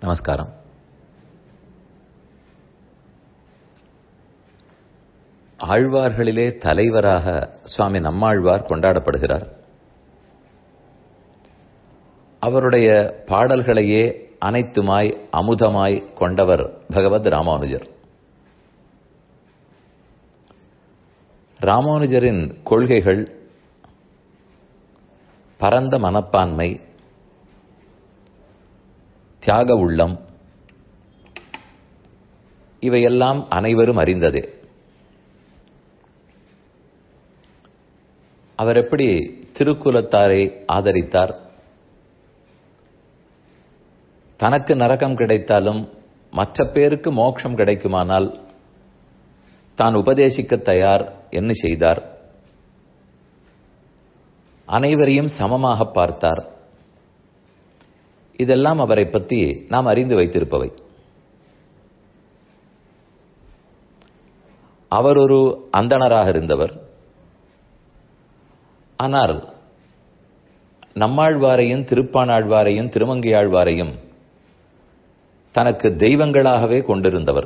நமஸ்காரம் ஆழ்வார்களிலே தலைவராக சுவாமி நம்மாழ்வார் கொண்டாடப்படுகிறார் அவருடைய பாடல்களையே அனைத்துமாய் அமுதமாய் கொண்டவர் பகவத் ராமானுஜர் ராமானுஜரின் கொள்கைகள் பரந்த மனப்பான்மை தியாக உள்ளம் இவையெல்லாம் அனைவரும் அறிந்ததே அவர் எப்படி திருக்குலத்தாரை ஆதரித்தார் தனக்கு நரகம் கிடைத்தாலும் மற்ற பேருக்கு மோட்சம் கிடைக்குமானால் தான் உபதேசிக்க தயார் என்ன செய்தார் அனைவரையும் சமமாக பார்த்தார் இதெல்லாம் அவரை பற்றி நாம் அறிந்து வைத்திருப்பவை அவர் ஒரு அந்தணராக இருந்தவர் ஆனால் நம்மாழ்வாரையும் திருப்பானாழ்வாரையும் திருமங்கையாழ்வாரையும் தனக்கு தெய்வங்களாகவே கொண்டிருந்தவர்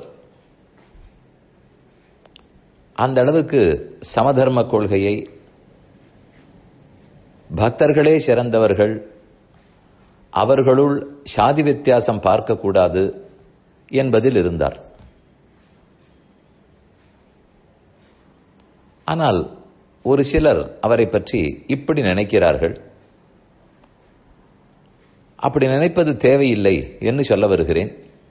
அந்த அளவுக்கு சமதர்ம கொள்கையை பக்தர்களே சிறந்தவர்கள் அவர்களுள் சாதி வித்தியாசம் பார்க்கக்கூடாது என்பதில் இருந்தார் ஆனால் ஒரு சிலர் அவரை பற்றி இப்படி நினைக்கிறார்கள் அப்படி நினைப்பது தேவையில்லை என்று சொல்ல வருகிறேன்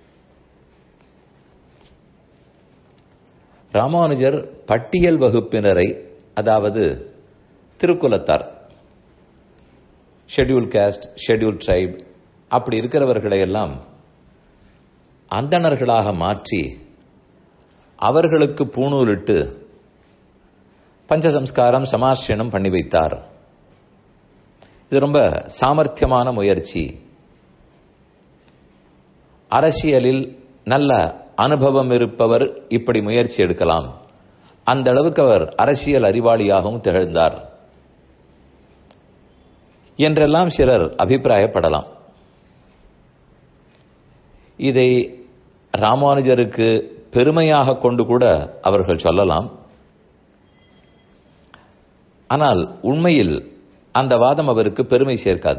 ராமானுஜர் பட்டியல் வகுப்பினரை அதாவது திருக்குலத்தார் ஷெட்யூல் காஸ்ட் ஷெட்யூல் ட்ரைப் அப்படி இருக்கிறவர்களை எல்லாம் அந்தணர்களாக மாற்றி அவர்களுக்கு பூணூலிட்டு பஞ்சசம்ஸ்காரம் சமாஷனம் பண்ணி வைத்தார் இது ரொம்ப சாமர்த்தியமான முயற்சி அரசியலில் நல்ல அனுபவம் இருப்பவர் இப்படி முயற்சி எடுக்கலாம் அந்த அளவுக்கு அவர் அரசியல் அறிவாளியாகவும் திகழ்ந்தார் என்றெல்லாம் சிலர் அபிப்பிராயப்படலாம் இதை ராமானுஜருக்கு பெருமையாக கொண்டு கூட அவர்கள் சொல்லலாம் ஆனால் உண்மையில் அந்த வாதம் அவருக்கு பெருமை சேர்க்காது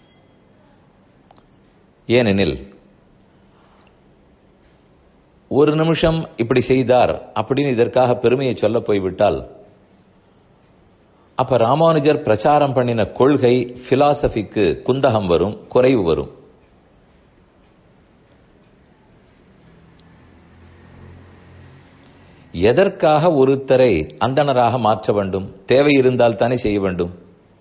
ஏனெனில் ஒரு நிமிஷம் இப்படி செய்தார் அப்படின்னு இதற்காக பெருமையை சொல்ல போய்விட்டால் அப்ப ராமானுஜர் பிரச்சாரம் பண்ணின கொள்கை பிலாசபிக்கு குந்தகம் வரும் குறைவு வரும் எதற்காக ஒருத்தரை அந்தணராக மாற்ற வேண்டும் தேவை இருந்தால் தானே செய்ய வேண்டும்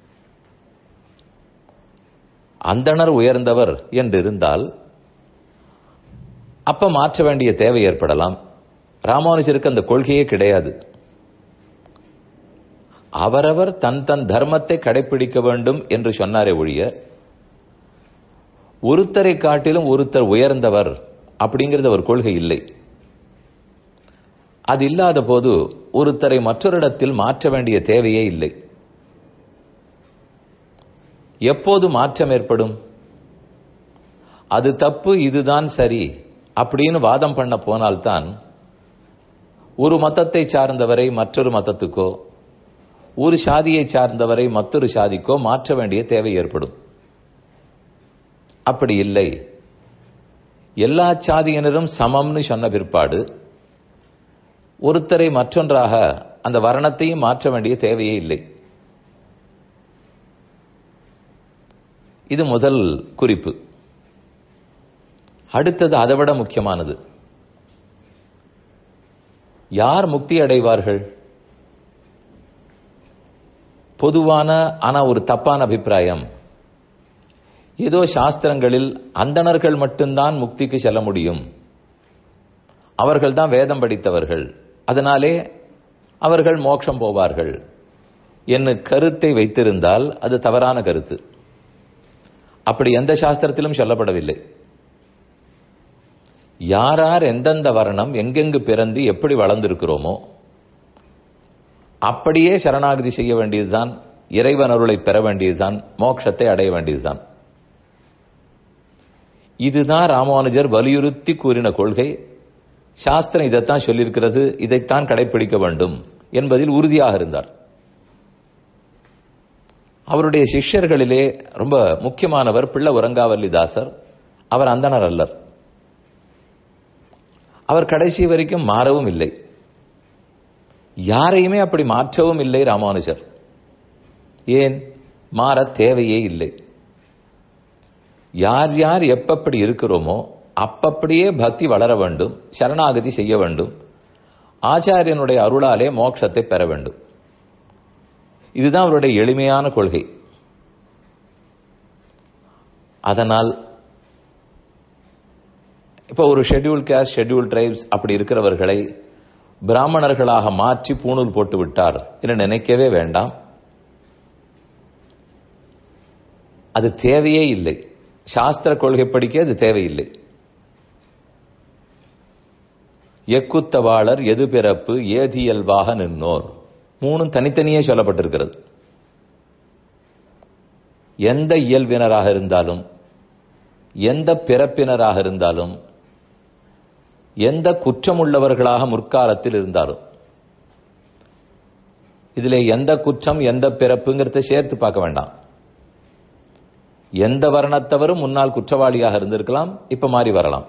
அந்தணர் உயர்ந்தவர் என்று இருந்தால் அப்ப மாற்ற வேண்டிய தேவை ஏற்படலாம் ராமானுஜருக்கு அந்த கொள்கையே கிடையாது அவரவர் தன் தன் தர்மத்தை கடைபிடிக்க வேண்டும் என்று சொன்னாரே ஒழிய ஒருத்தரை காட்டிலும் ஒருத்தர் உயர்ந்தவர் அப்படிங்கிறது அவர் கொள்கை இல்லை அது இல்லாத போது ஒருத்தரை மற்றொரிடத்தில் மாற்ற வேண்டிய தேவையே இல்லை எப்போது மாற்றம் ஏற்படும் அது தப்பு இதுதான் சரி அப்படின்னு வாதம் பண்ண போனால்தான் ஒரு மதத்தை சார்ந்தவரை மற்றொரு மதத்துக்கோ ஒரு சாதியை சார்ந்தவரை மற்றொரு சாதிக்கோ மாற்ற வேண்டிய தேவை ஏற்படும் அப்படி இல்லை எல்லா சாதியினரும் சமம்னு சொன்ன பிற்பாடு ஒருத்தரை மற்றொன்றாக அந்த வர்ணத்தையும் மாற்ற வேண்டிய தேவையே இல்லை இது முதல் குறிப்பு அடுத்தது அதைவிட முக்கியமானது யார் முக்தி அடைவார்கள் பொதுவான ஆனா ஒரு தப்பான அபிப்பிராயம் ஏதோ சாஸ்திரங்களில் அந்தணர்கள் மட்டும்தான் முக்திக்கு செல்ல முடியும் அவர்கள் தான் வேதம் படித்தவர்கள் அதனாலே அவர்கள் மோட்சம் போவார்கள் என்ன கருத்தை வைத்திருந்தால் அது தவறான கருத்து அப்படி எந்த சாஸ்திரத்திலும் சொல்லப்படவில்லை யாரார் எந்தெந்த வர்ணம் எங்கெங்கு பிறந்து எப்படி வளர்ந்திருக்கிறோமோ அப்படியே சரணாகதி செய்ய வேண்டியதுதான் இறைவன் அருளை பெற வேண்டியதுதான் மோட்சத்தை அடைய வேண்டியதுதான் இதுதான் ராமானுஜர் வலியுறுத்தி கூறின கொள்கை சாஸ்திரம் இதைத்தான் சொல்லியிருக்கிறது இதைத்தான் கடைபிடிக்க வேண்டும் என்பதில் உறுதியாக இருந்தார் அவருடைய சிஷ்யர்களிலே ரொம்ப முக்கியமானவர் பிள்ள உரங்காவல்லி தாசர் அவர் அந்தனர் அல்லர் அவர் கடைசி வரைக்கும் மாறவும் இல்லை யாரையுமே அப்படி மாற்றவும் இல்லை ராமானுஜர் ஏன் மாற தேவையே இல்லை யார் யார் எப்பப்படி இருக்கிறோமோ அப்பப்படியே பக்தி வளர வேண்டும் சரணாகதி செய்ய வேண்டும் ஆச்சாரியனுடைய அருளாலே மோட்சத்தை பெற வேண்டும் இதுதான் அவருடைய எளிமையான கொள்கை அதனால் இப்போ ஒரு ஷெட்யூல் கேஸ்ட் ஷெட்யூல் ட்ரைப்ஸ் அப்படி இருக்கிறவர்களை பிராமணர்களாக மாற்றி பூணூல் போட்டு விட்டார் என்று நினைக்கவே வேண்டாம் அது தேவையே இல்லை சாஸ்திர கொள்கைப்படிக்க அது தேவையில்லை எக்குத்தவாளர் எது பிறப்பு ஏதியல்வாக நின்னோர் மூணும் தனித்தனியே சொல்லப்பட்டிருக்கிறது எந்த இயல்பினராக இருந்தாலும் எந்த பிறப்பினராக இருந்தாலும் எந்த குற்றமுள்ளவர்களாக முற்காலத்தில் இருந்தாலும் இதிலே எந்த குற்றம் எந்த பிறப்புங்கிறத சேர்த்து பார்க்க வேண்டாம் எந்த வர்ணத்தவரும் முன்னால் குற்றவாளியாக இருந்திருக்கலாம் இப்ப மாறி வரலாம்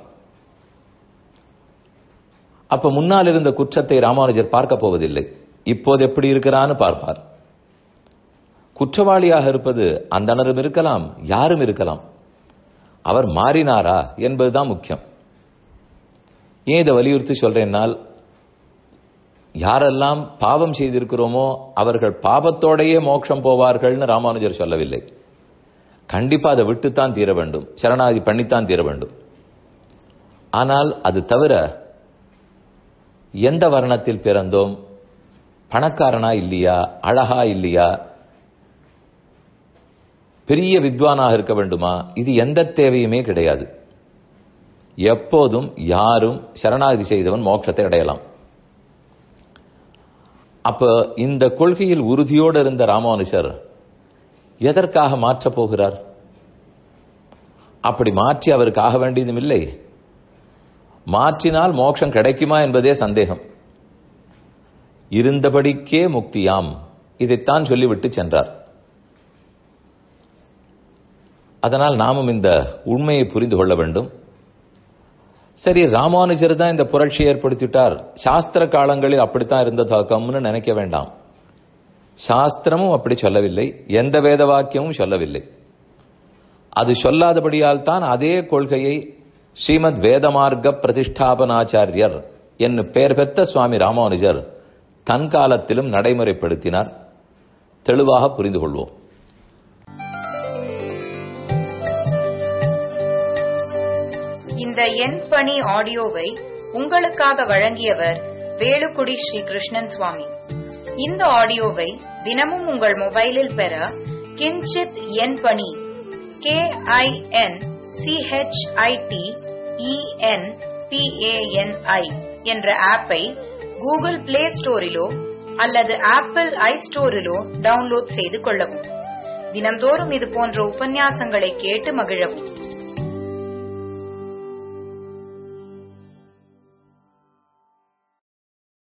அப்ப முன்னால் இருந்த குற்றத்தை ராமானுஜர் பார்க்க போவதில்லை இப்போது எப்படி இருக்கிறான்னு பார்ப்பார் குற்றவாளியாக இருப்பது அந்தனரும் இருக்கலாம் யாரும் இருக்கலாம் அவர் மாறினாரா என்பதுதான் முக்கியம் ஏன் இதை வலியுறுத்தி சொல்றேன்னால் யாரெல்லாம் பாவம் செய்திருக்கிறோமோ அவர்கள் பாபத்தோடையே மோட்சம் போவார்கள்னு ராமானுஜர் சொல்லவில்லை கண்டிப்பா அதை விட்டுத்தான் தீர வேண்டும் சரணாதி பண்ணித்தான் தீர வேண்டும் ஆனால் அது தவிர எந்த வர்ணத்தில் பிறந்தோம் பணக்காரனா இல்லையா அழகா இல்லையா பெரிய வித்வானாக இருக்க வேண்டுமா இது எந்த தேவையுமே கிடையாது எப்போதும் யாரும் சரணாகதி செய்தவன் மோட்சத்தை அடையலாம் அப்ப இந்த கொள்கையில் உறுதியோடு இருந்த ராமானுஜர் எதற்காக மாற்றப் போகிறார் அப்படி மாற்றி அவருக்கு ஆக வேண்டியதும் இல்லை மாற்றினால் மோட்சம் கிடைக்குமா என்பதே சந்தேகம் இருந்தபடிக்கே முக்தியாம் இதைத்தான் சொல்லிவிட்டு சென்றார் அதனால் நாமும் இந்த உண்மையை புரிந்து கொள்ள வேண்டும் சரி ராமானுஜர் தான் இந்த புரட்சி ஏற்படுத்திட்டார் சாஸ்திர காலங்களில் அப்படித்தான் இருந்ததாக்கம்னு நினைக்க வேண்டாம் சாஸ்திரமும் அப்படி சொல்லவில்லை எந்த வேத வாக்கியமும் சொல்லவில்லை அது சொல்லாதபடியால் தான் அதே கொள்கையை ஸ்ரீமத் வேதமார்க்க பிரதிஷ்டாபனாச்சாரியர் என்று பெயர் பெற்ற சுவாமி ராமானுஜர் தன் காலத்திலும் நடைமுறைப்படுத்தினார் தெளிவாக புரிந்து கொள்வோம் இந்த என் பணி ஆடியோவை உங்களுக்காக வழங்கியவர் வேலுக்குடி ஸ்ரீ கிருஷ்ணன் சுவாமி இந்த ஆடியோவை தினமும் உங்கள் மொபைலில் பெற கிஞ்சித் என் பணி கே ஐ என் சிஹெச்ஐடி இஎன் பிஏஎன்ஐ என்ற ஆப்பை கூகுள் பிளே ஸ்டோரிலோ அல்லது ஆப்பிள் ஐ ஸ்டோரிலோ டவுன்லோட் செய்து கொள்ளவும் தினம்தோறும் இது போன்ற உபன்யாசங்களை கேட்டு மகிழவும்